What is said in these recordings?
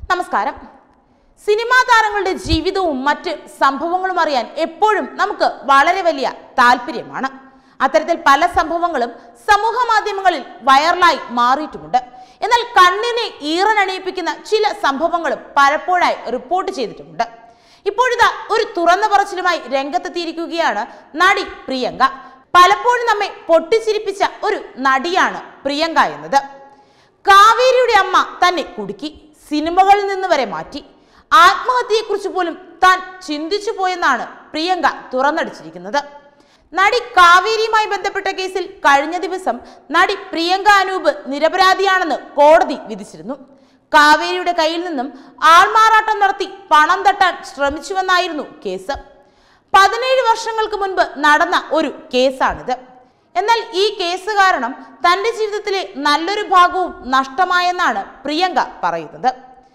നമസ്കാരം സിനിമാ താരങ്ങളുടെ ജീവിതവും മറ്റ് സംഭവങ്ങളും അറിയാൻ എപ്പോഴും നമുക്ക് വളരെ വലിയ താല്പര്യമാണ് അത്തരത്തിൽ പല സംഭവങ്ങളും സമൂഹ മാധ്യമങ്ങളിൽ വൈറലായി മാറിയിട്ടുമുണ്ട് എന്നാൽ കണ്ണിനെ ഈറനണിയിപ്പിക്കുന്ന ചില സംഭവങ്ങളും പലപ്പോഴായി റിപ്പോർട്ട് ചെയ്തിട്ടുമുണ്ട് ഇപ്പോഴിതാ ഒരു തുറന്ന പറച്ചിലുമായി രംഗത്തെത്തിയിരിക്കുകയാണ് നടി പ്രിയങ്ക പലപ്പോഴും നമ്മെ പൊട്ടിച്ചിരിപ്പിച്ച ഒരു നടിയാണ് പ്രിയങ്ക എന്നത് കാവേരിയുടെ അമ്മ തന്നെ കുടുക്കി സിനിമകളിൽ നിന്ന് വരെ മാറ്റി ആത്മഹത്യയെക്കുറിച്ച് പോലും താൻ ചിന്തിച്ചു പോയെന്നാണ് പ്രിയങ്ക തുറന്നടിച്ചിരിക്കുന്നത് നടി കാവേരിയുമായി ബന്ധപ്പെട്ട കേസിൽ കഴിഞ്ഞ ദിവസം നടി പ്രിയങ്ക അനൂപ് നിരപരാധിയാണെന്ന് കോടതി വിധിച്ചിരുന്നു കാവേരിയുടെ കയ്യിൽ നിന്നും ആൾമാറാട്ടം നടത്തി പണം തട്ടാൻ ശ്രമിച്ചുവെന്നായിരുന്നു കേസ് പതിനേഴ് വർഷങ്ങൾക്ക് മുൻപ് നടന്ന ഒരു കേസാണിത് എന്നാൽ ഈ കേസ് കാരണം തന്റെ ജീവിതത്തിലെ നല്ലൊരു ഭാഗവും നഷ്ടമായെന്നാണ് പ്രിയങ്ക പറയുന്നത്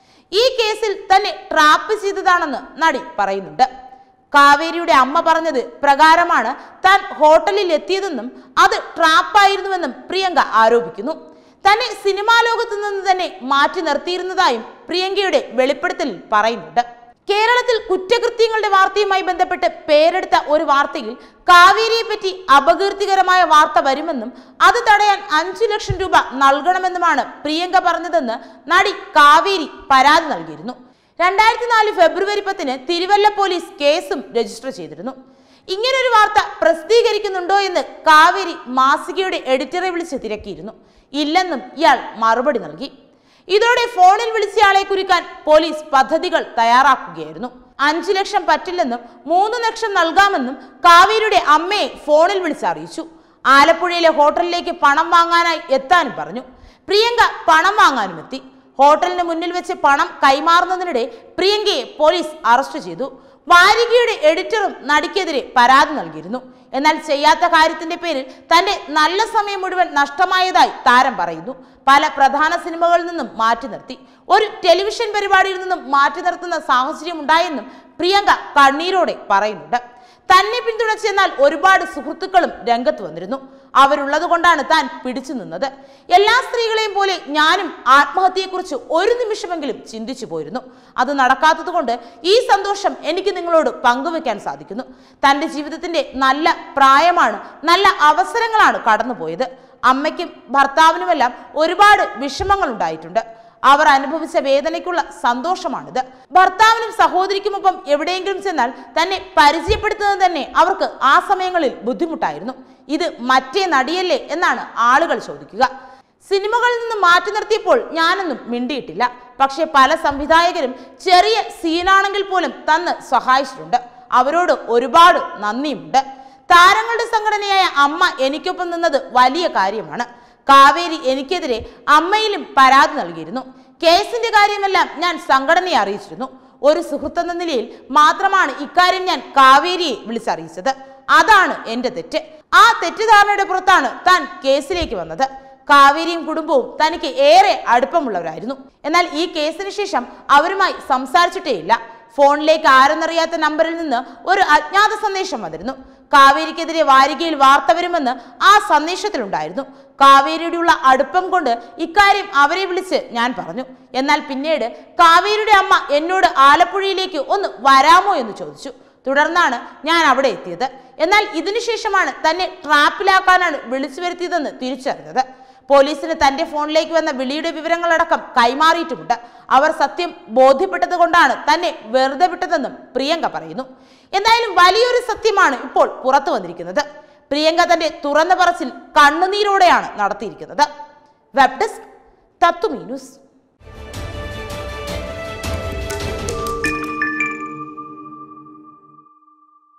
ഈ കേസിൽ തന്നെ ട്രാപ്പ് ചെയ്തതാണെന്ന് നടി പറയുന്നുണ്ട് കാവേരിയുടെ അമ്മ പറഞ്ഞത് പ്രകാരമാണ് താൻ ഹോട്ടലിൽ എത്തിയതെന്നും അത് ട്രാപ്പായിരുന്നുവെന്നും പ്രിയങ്ക ആരോപിക്കുന്നു തന്നെ സിനിമാ ലോകത്തു നിന്ന് തന്നെ മാറ്റി നിർത്തിയിരുന്നതായും പ്രിയങ്കയുടെ വെളിപ്പെടുത്തലിൽ പറയുന്നുണ്ട് കേരളത്തിൽ കുറ്റകൃത്യങ്ങളുടെ വാർത്തയുമായി ബന്ധപ്പെട്ട് പേരെടുത്ത ഒരു വാർത്തയിൽ കാവേരിയെ പറ്റി അപകീർത്തികരമായ വാർത്ത വരുമെന്നും അത് തടയാൻ അഞ്ചു ലക്ഷം രൂപ നൽകണമെന്നുമാണ് പ്രിയങ്ക പറഞ്ഞതെന്ന് നടി കാവേരി പരാതി നൽകിയിരുന്നു രണ്ടായിരത്തി നാല് ഫെബ്രുവരി പത്തിന് തിരുവല്ല പോലീസ് കേസും രജിസ്റ്റർ ചെയ്തിരുന്നു ഇങ്ങനൊരു വാർത്ത പ്രസിദ്ധീകരിക്കുന്നുണ്ടോ എന്ന് കാവേരി മാസികയുടെ എഡിറ്ററെ വിളിച്ച് തിരക്കിയിരുന്നു ഇല്ലെന്നും ഇയാൾ മറുപടി നൽകി ഇതോടെ ഫോണിൽ വിളിച്ചയാളെ കുരുക്കാൻ പോലീസ് പദ്ധതികൾ തയ്യാറാക്കുകയായിരുന്നു അഞ്ചു ലക്ഷം പറ്റില്ലെന്നും മൂന്ന് ലക്ഷം നൽകാമെന്നും കാവേരിയുടെ അമ്മയെ ഫോണിൽ വിളിച്ച് അറിയിച്ചു ആലപ്പുഴയിലെ ഹോട്ടലിലേക്ക് പണം വാങ്ങാനായി എത്താനും പറഞ്ഞു പ്രിയങ്ക പണം വാങ്ങാനും എത്തി ഹോട്ടലിന് മുന്നിൽ വെച്ച് പണം കൈമാറുന്നതിനിടെ പ്രിയങ്കയെ പോലീസ് അറസ്റ്റ് ചെയ്തു വാരികയുടെ എഡിറ്ററും നടിക്കെതിരെ പരാതി നൽകിയിരുന്നു എന്നാൽ ചെയ്യാത്ത കാര്യത്തിന്റെ പേരിൽ തന്റെ നല്ല സമയം മുഴുവൻ നഷ്ടമായതായി താരം പറയുന്നു പല പ്രധാന സിനിമകളിൽ നിന്നും മാറ്റി നിർത്തി ഒരു ടെലിവിഷൻ പരിപാടിയിൽ നിന്നും മാറ്റി നിർത്തുന്ന സാഹചര്യം ഉണ്ടായെന്നും പ്രിയങ്ക കണ്ണീരോടെ പറയുന്നുണ്ട് തന്നെ പിന്തുണച്ചെന്നാൽ ഒരുപാട് സുഹൃത്തുക്കളും രംഗത്ത് വന്നിരുന്നു അവരുള്ളത് കൊണ്ടാണ് താൻ പിടിച്ചു നിന്നത് എല്ലാ സ്ത്രീകളെയും പോലെ ഞാനും ആത്മഹത്യയെക്കുറിച്ച് ഒരു നിമിഷമെങ്കിലും ചിന്തിച്ചു പോയിരുന്നു അത് നടക്കാത്തത് കൊണ്ട് ഈ സന്തോഷം എനിക്ക് നിങ്ങളോട് പങ്കുവെക്കാൻ സാധിക്കുന്നു തൻ്റെ ജീവിതത്തിന്റെ നല്ല പ്രായമാണ് നല്ല അവസരങ്ങളാണ് കടന്നുപോയത് അമ്മയ്ക്കും ഭർത്താവിനുമെല്ലാം ഒരുപാട് വിഷമങ്ങൾ ഉണ്ടായിട്ടുണ്ട് അവർ അനുഭവിച്ച വേദനയ്ക്കുള്ള സന്തോഷമാണിത് ഭർത്താവിനും സഹോദരിക്കുമൊപ്പം എവിടെയെങ്കിലും ചെന്നാൽ തന്നെ പരിചയപ്പെടുത്തുന്നത് തന്നെ അവർക്ക് ആ സമയങ്ങളിൽ ബുദ്ധിമുട്ടായിരുന്നു ഇത് മറ്റേ നടിയല്ലേ എന്നാണ് ആളുകൾ ചോദിക്കുക സിനിമകളിൽ നിന്ന് മാറ്റി നിർത്തിയപ്പോൾ ഞാനൊന്നും മിണ്ടിയിട്ടില്ല പക്ഷേ പല സംവിധായകരും ചെറിയ സീനാണെങ്കിൽ പോലും തന്ന് സഹായിച്ചിട്ടുണ്ട് അവരോട് ഒരുപാട് നന്ദിയുമുണ്ട് താരങ്ങളുടെ സംഘടനയായ അമ്മ എനിക്കൊപ്പം നിന്നത് വലിയ കാര്യമാണ് കാവേരി എനിക്കെതിരെ അമ്മയിലും പരാതി നൽകിയിരുന്നു കേസിന്റെ കാര്യമെല്ലാം ഞാൻ സംഘടനയെ അറിയിച്ചിരുന്നു ഒരു സുഹൃത്തെന്ന നിലയിൽ മാത്രമാണ് ഇക്കാര്യം ഞാൻ കാവേരിയെ വിളിച്ചറിയിച്ചത് അതാണ് എന്റെ തെറ്റ് ആ തെറ്റിദ്ധാരണയുടെ പുറത്താണ് താൻ കേസിലേക്ക് വന്നത് കാവേരിയും കുടുംബവും തനിക്ക് ഏറെ അടുപ്പമുള്ളവരായിരുന്നു എന്നാൽ ഈ കേസിന് ശേഷം അവരുമായി സംസാരിച്ചിട്ടേയില്ല ഫോണിലേക്ക് ആരെന്നറിയാത്ത നമ്പറിൽ നിന്ന് ഒരു അജ്ഞാത സന്ദേശം വന്നിരുന്നു കാവേരിക്കെതിരെ വാരികയിൽ വാർത്ത വരുമെന്ന് ആ സന്ദേശത്തിലുണ്ടായിരുന്നു കാവേരിയോടുള്ള അടുപ്പം കൊണ്ട് ഇക്കാര്യം അവരെ വിളിച്ച് ഞാൻ പറഞ്ഞു എന്നാൽ പിന്നീട് കാവേരിയുടെ അമ്മ എന്നോട് ആലപ്പുഴയിലേക്ക് ഒന്ന് വരാമോ എന്ന് ചോദിച്ചു തുടർന്നാണ് ഞാൻ അവിടെ എത്തിയത് എന്നാൽ ഇതിനുശേഷമാണ് തന്നെ ട്രാപ്പിലാക്കാനാണ് വിളിച്ചു വരുത്തിയതെന്ന് തിരിച്ചറിഞ്ഞത് പോലീസിന് തന്റെ ഫോണിലേക്ക് വന്ന വിളിയുടെ വിവരങ്ങളടക്കം കൈമാറിയിട്ടുമുണ്ട് അവർ സത്യം ബോധ്യപ്പെട്ടത് കൊണ്ടാണ് തന്നെ വെറുതെ വിട്ടതെന്നും പ്രിയങ്ക പറയുന്നു എന്തായാലും വലിയൊരു സത്യമാണ് ഇപ്പോൾ പുറത്തു വന്നിരിക്കുന്നത് പ്രിയങ്ക തന്റെ തുറന്ന പറച്ചിൽ കണ്ണുനീരോടെയാണ് നടത്തിയിരിക്കുന്നത് വെബ് ഡെസ്ക് തത്വമീ ന്യൂസ്